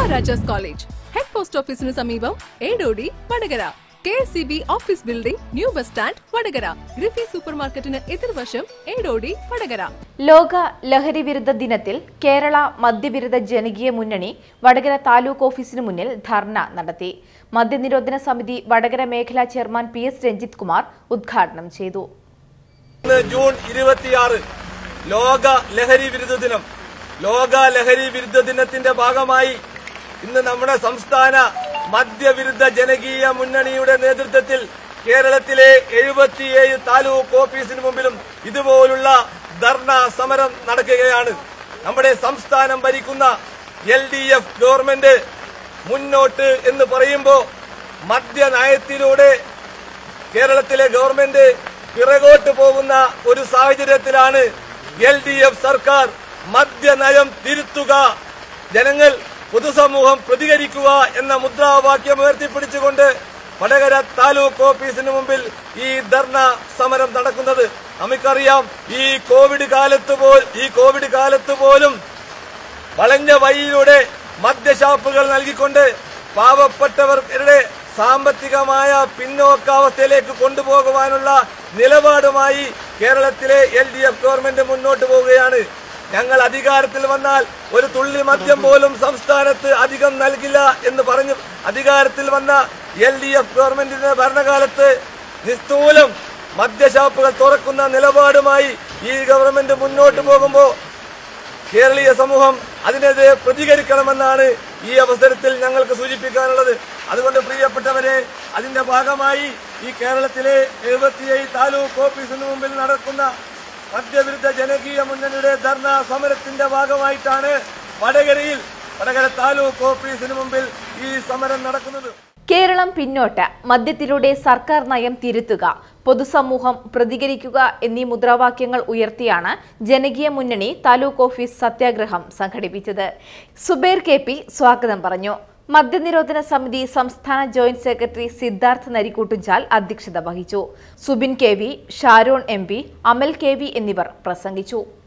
Maharajas college head post ഓഫീസിന് സമീപം Edodi Vadakara K S C B office building new bus stand Vadakara ഗ്രിഫി super മാർക്കറ്റിന് എതിർവശം ഏടോടി വടകര ലോക ലഹരി വിരുദ്ധ ദിനത്തിൽ കേരള മദ്യവിരുദ്ധ ജനകീയ മുന്നണി വടകര താലൂക്ക് ഓഫീസിന് മുന്നിൽ ധർണ നടത്തി മദ്യനിരോധന സമിതി വടകര മേഖലാ chairman P S Ranjith Kumar ഉദ്ഘാടനം ചെയ്തു ഇന്ന് ജൂൺ ഇരുപത്തിയാറ് ലോക ലഹരി വിരുദ്ധ ദിനം ലോക ലഹരി വിരുദ്ധ ദിനത്തിന്റെ ഭാഗമായി ഇന്ന് നമ്മുടെ സംസ്ഥാന മദ്യവിരുദ്ധ ജനകീയ മുന്നണിയുടെ നേതൃത്വത്തിൽ കേരളത്തിലെ എഴുപത്തിയേഴ് താലൂക്ക് ഓഫീസിന് മുമ്പിലും ഇതുപോലുള്ള ധർണ സമരം നടക്കുകയാണ് നമ്മുടെ സംസ്ഥാനം ഭരിക്കുന്ന എൽ ഡി എഫ് ഗവൺമെന്റ് മുന്നോട്ട് എന്ന് പറയുമ്പോൾ മദ്യനയത്തിലൂടെ കേരളത്തിലെ ഗവൺമെന്റ് പിറകോട്ട് പോകുന്ന ഒരു സാഹചര്യത്തിലാണ് എൽ ഡി എഫ് സർക്കാർ മദ്യനയം തിരുത്തുക ജനങ്ങൾ പൊതുസമൂഹം പ്രതികരിക്കുക എന്ന മുദ്രാവാക്യം ഉയർത്തിപ്പിടിച്ചുകൊണ്ട് വടകര താലൂക്ക് ഓഫീസിന് മുമ്പിൽ ഈ ധർണ സമരം നടക്കുന്നത് നമുക്കറിയാം ഈ കോവിഡ് കാലത്ത് പോ ഈ കോവിഡ് കാലത്ത് പോലും വളഞ്ഞ വഴിയിലൂടെ മദ്യഷാപ്പുകൾ നൽകിക്കൊണ്ട് പാവപ്പെട്ടവരുടെ സാമ്പത്തികമായ പിന്നോക്കാവസ്ഥയിലേക്ക് കൊണ്ടുപോകുവാനുള്ള നിലപാടുമായി കേരളത്തിലെ എൽ ഡി എഫ് ഗവൺമെന്റ് മുന്നോട്ട് പോവുകയാണ് ഞങ്ങൾ അധികാരത്തിൽ വന്നാൽ ഒരു തുള്ളി മദ്യം പോലും സംസ്ഥാനത്ത് അധികം നൽകില്ല എന്ന് പറഞ്ഞു അധികാരത്തിൽ വന്ന എൽ ഡി എഫ് ഗവൺമെന്റിന്റെ ഭരണകാലത്ത് നിസ്തൂലം മദ്യഷാപ്പുകൾ തുറക്കുന്ന നിലപാടുമായി ഈ ഗവൺമെന്റ് മുന്നോട്ട് പോകുമ്പോൾ കേരളീയ സമൂഹം അതിനെതിരെ പ്രതികരിക്കണമെന്നാണ് ഈ അവസരത്തിൽ ഞങ്ങൾക്ക് സൂചിപ്പിക്കാനുള്ളത് അതുകൊണ്ട് പ്രിയപ്പെട്ടവരെ അതിന്റെ ഭാഗമായി ഈ കേരളത്തിലെ എഴുപത്തിയേഴ് താലൂക്ക് ഓഫീസിന് മുമ്പിൽ നടക്കുന്ന മദ്യവിരുദ്ധ ജനകീയ മുന്നണിയുടെ ധർണ സമരത്തിന്റെ ഭാഗമായിട്ടാണ് വടകരയിൽ വടകര താലൂക്ക് ഓഫീസിന് മുമ്പിൽ ഈ സമരം നടക്കുന്നത് കേരളം പിന്നോട്ട് മദ്യത്തിലൂടെ സർക്കാർ നയം തിരുത്തുക പൊതുസമൂഹം പ്രതികരിക്കുക എന്നീ മുദ്രാവാക്യങ്ങൾ ഉയർത്തിയാണ് ജനകീയ മുന്നണി താലൂക്ക് ഓഫീസ് സത്യാഗ്രഹം സംഘടിപ്പിച്ചത് സുബൈർ കെ പി സ്വാഗതം പറഞ്ഞു മദ്യനിരോധന സമിതി സംസ്ഥാന ജോയിന്റ് സെക്രട്ടറി സിദ്ധാർത്ഥ് നരിക്കൂട്ടുചാൽ അധ്യക്ഷത വഹിച്ചു Subin K V Sharon M P Amal K V എന്നിവർ പ്രസംഗിച്ചു